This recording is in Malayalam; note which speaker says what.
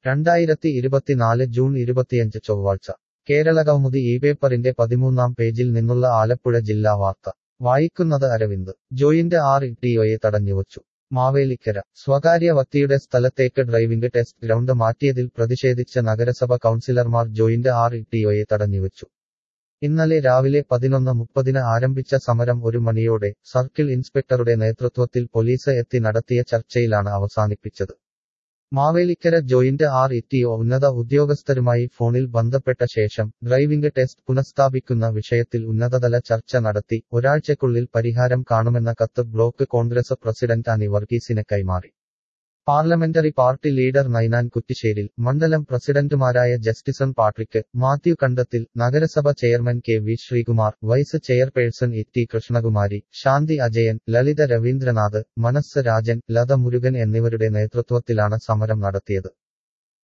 Speaker 1: രണ്ടായിരത്തി ഇരുപത്തിനാല് ജൂൺ ഇരുപത്തിയഞ്ച് ചൊവ്വാഴ്ച കേരള കൗമുദി ഈ പേപ്പറിന്റെ പതിമൂന്നാം പേജിൽ നിന്നുള്ള ആലപ്പുഴ ജില്ലാ വാർത്ത വായിക്കുന്നത് അരവിന്ദ് ജോയിന്റ് ആർ ഇട്ടിഒയെ തടഞ്ഞുവച്ചു മാവേലിക്കര സ്വകാര്യ വ്യക്തിയുടെ സ്ഥലത്തേക്ക് ഡ്രൈവിംഗ് ടെസ്റ്റ് ഗ്രൗണ്ട് മാറ്റിയതിൽ പ്രതിഷേധിച്ച നഗരസഭ കൗൺസിലർമാർ ജോയിന്റ് ആർ ഇട്ടിഒയെ തടഞ്ഞുവച്ചു ഇന്നലെ രാവിലെ പതിനൊന്ന് മുപ്പതിന് ആരംഭിച്ച സമരം ഒരു മണിയോടെ സർക്കിൾ ഇൻസ്പെക്ടറുടെ നേതൃത്വത്തിൽ പോലീസ് എത്തി നടത്തിയ ചർച്ചയിലാണ് അവസാനിപ്പിച്ചത് മാവേലിക്കര ജോയിന്റ് ആർ ഇറ്റിഒ ഉന്നത ഉദ്യോഗസ്ഥരുമായി ഫോണിൽ ബന്ധപ്പെട്ട ശേഷം ഡ്രൈവിംഗ് ടെസ്റ്റ് പുനഃസ്ഥാപിക്കുന്ന വിഷയത്തിൽ ഉന്നതതല ചർച്ച നടത്തി ഒരാഴ്ചക്കുള്ളിൽ പരിഹാരം കാണുമെന്ന കത്ത് ബ്ലോക്ക് കോൺഗ്രസ് പ്രസിഡന്റ് അനി വർഗീസിന് കൈമാറി parliamentary party leader Ninan Kuttisseril മണ്ഡലം പ്രസിഡന്റുമാരായ ജസ്റ്റിസൺ പാട്രിക്ക് മാത്യു കണ്ടത്തിൽ നഗരസഭ chairman K V Sreekumar vice chairperson E T Krishnakumari Shanthi Ajayan Lalitha Raveendranath മനസ്സ് രാജൻ ലത മുരുകൻ എന്നിവരുടെ നേതൃത്വത്തിലാണ് സമരം നടത്തിയത്